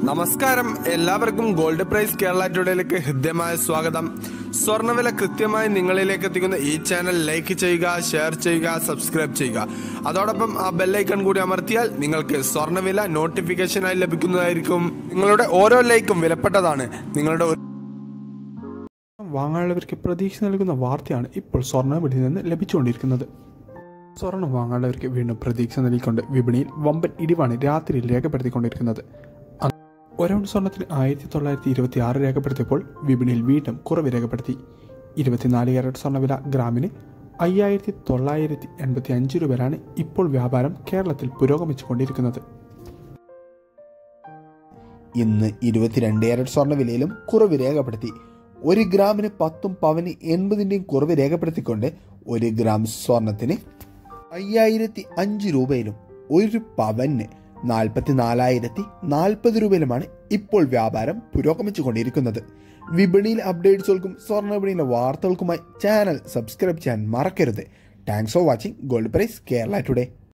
നമസ്കാരം എല്ലാവർക്കും gold price Kerala ടുഡേയിലേക്ക് ഹൃദ്യമായ സ്വാഗതം സ്വർണ്ണവില കൃത്യമായി നിങ്ങളിലേക്ക് എത്തിക്കുന്ന ഈ ചാനൽ ലൈക്ക് ചെയ്യുക ഷെയർ ചെയ്യുക സബ്സ്ക്രൈബ് ചെയ്യുക അതോടൊപ്പം ആ ബെല്ലൈക്കൺ കൂടി അമർത്തിയാൽ നിങ്ങൾക്ക് സ്വർണ്ണവില നോട്ടിഫിക്കേഷനായി ലഭിക്കുന്നതായിരിക്കും നിങ്ങളുടെ ഓരോ ലൈക്കും വിലപ്പെട്ടതാണ് നിങ്ങളുടെ ഒരു- വാങ്ങാനുള്ളവർക്ക് പ്രതീക്ഷ നൽകുന്ന വാർത്തയാണ് ഇപ്പോൾ സ്വർണ്ണവിപണിയിൽ നിന്ന് ലഭിച്ചുകൊണ്ടിരിക്കുന്നത് സ്വർണം വാങ്ങാനുള്ളവർക്ക് വീണ്ടും പ്രതീക്ഷ നൽകിക്കൊണ്ട് വിപണിയിൽ വമ്പൻ ഇടിവാണ് രാത്രിയിൽ രേഖപ്പെടുത്തിക്കൊണ്ടിരിക്കുന്നത് അ- ഒരൗണ്ട് സ്വർണത്തിന് ആയിരത്തി തൊള്ളായിരത്തി ഇരുപത്തി ആറ് രേഖപ്പെടുത്തിയപ്പോൾ വിപണിയിൽ വീണ്ടും കുറവ് രേഖപ്പെടുത്തി ഇരുപത്തിനാല് ക്യാരറ്റ് സ്വർണ്ണവില ഗ്രാമിന് അയ്യായിരത്തി തൊള്ളായിരത്തി എൺപത്തി അഞ്ച് രൂപയിലാണ് ഇപ്പോൾ വ്യാപാരം കേരളത്തിൽ പുരോഗമിച്ചുകൊണ്ടിരിക്കുന്നത് ഇന്ന് ഇരുപത്തിരണ്ട് ക്യാരറ്റ് സ്വർണ്ണവിലയിലും കുറവ് രേഖപ്പെടുത്തി ഒരു ഗ്രാമിന് പത്തും പവന് എൺപതിൻ്റെയും കുറവ് രേഖപ്പെടുത്തിക്കൊണ്ട് ഒരു ഗ്രാം സ്വർണത്തിന് അയ്യായിരത്തി അഞ്ച് രൂപയിലും ഒരു പവന് നാൽപ്പത്തി നാലായിരത്തി നാൽപ്പത് രൂപയിലുമാണ് ഇപ്പോൾ വ്യാപാരം പുരോഗമിച്ചുകൊണ്ടിരിക്കുന്നത് വിപണിയിൽ അപ്ഡേറ്റ്സുകൾക്കും സ്വർണ്ണ വിപണിയിലെ വാർത്തകൾക്കുമായി ചാനൽ സബ്സ്ക്രൈബ് ചെയ്യാൻ മറക്കരുത് thanks for watching gold price Kerala today